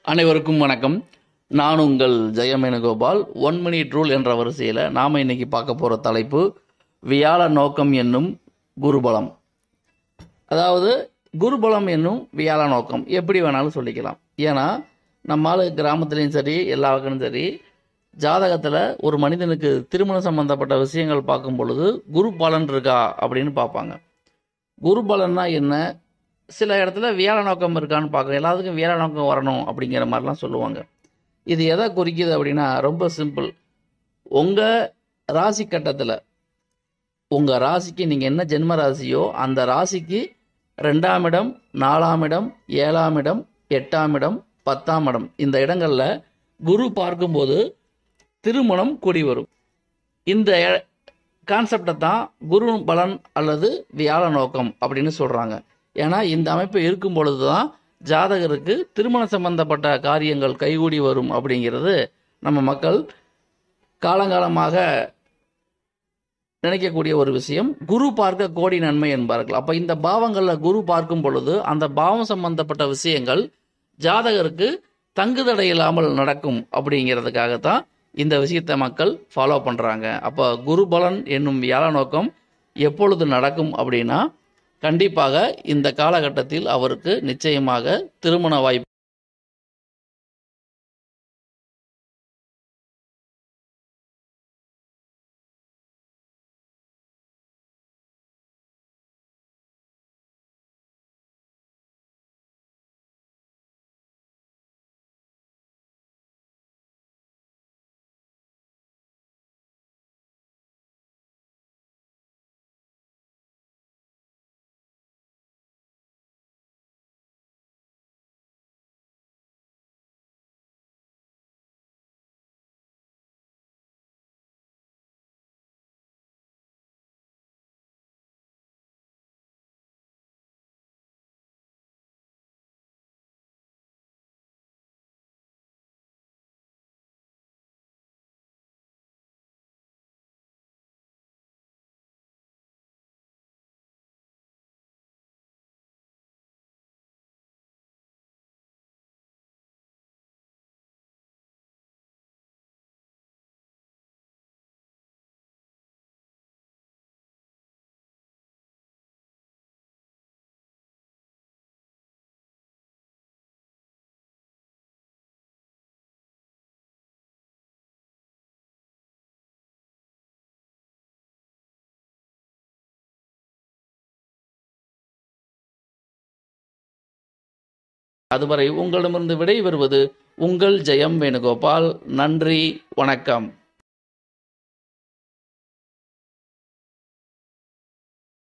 அனைவருக்கும் வணக்கம் நான் உங்கள் ஜெயமேனுகோபால் ஒன் மினிட் ரூல் என்ற வரிசையில் நாம் இன்னைக்கு பார்க்க போகிற தலைப்பு வியாழ நோக்கம் என்னும் குருபலம் அதாவது குருபலம் என்னும் வியாழ நோக்கம் எப்படி வேணாலும் சொல்லிக்கலாம் ஏன்னா நம்மால் கிராமத்துலேயும் சரி எல்லா பக்கமும் சரி ஜாதகத்தில் ஒரு மனிதனுக்கு திருமணம் சம்பந்தப்பட்ட விஷயங்கள் பார்க்கும் பொழுது குரு பலன் இருக்கா அப்படின்னு பார்ப்பாங்க குரு பலன்னா என்ன சில இடத்துல வியாழ நோக்கம் இருக்கான்னு பார்க்குறோம் எல்லாத்துக்கும் வியாழ நோக்கம் வரணும் அப்படிங்கிற மாதிரிலாம் சொல்லுவாங்க இது எதை குறிக்குது அப்படின்னா ரொம்ப சிம்பிள் உங்கள் ராசி கட்டத்தில் உங்கள் ராசிக்கு நீங்கள் என்ன ஜென்ம ராசியோ அந்த ராசிக்கு ரெண்டாம் இடம் நாலாம் இடம் ஏழாம் இடம் எட்டாம் இடம் பத்தாம் இடம் இந்த இடங்களில் குரு பார்க்கும்போது திருமணம் கூடி வரும் இந்த கான்செப்டை தான் குரு பலன் அல்லது வியாழ நோக்கம் அப்படின்னு சொல்கிறாங்க ஏன்னா இந்த அமைப்பு இருக்கும் பொழுது தான் ஜாதகருக்கு திருமணம் சம்பந்தப்பட்ட காரியங்கள் கைகூடி வரும் அப்படிங்கிறது நம்ம மக்கள் காலங்காலமாக நினைக்கக்கூடிய ஒரு விஷயம் குரு பார்க்க கோடி நன்மை என்பார்கள் அப்போ இந்த பாவங்களில் குரு பார்க்கும் பொழுது அந்த பாவம் சம்பந்தப்பட்ட விஷயங்கள் ஜாதகருக்கு தங்குதடை இல்லாமல் நடக்கும் அப்படிங்கிறதுக்காகத்தான் இந்த விஷயத்தை மக்கள் ஃபாலோ பண்ணுறாங்க அப்போ குரு பலன் என்னும் வியாழ நோக்கம் எப்பொழுது நடக்கும் அப்படின்னா கண்டிப்பாக இந்த காலகட்டத்தில் அவருக்கு நிச்சயமாக திருமண வாய்ப்பு அதுவரை உங்களிடமிருந்து விடை பெறுவது உங்கள் ஜெயம் வேணுகோபால் நன்றி வணக்கம்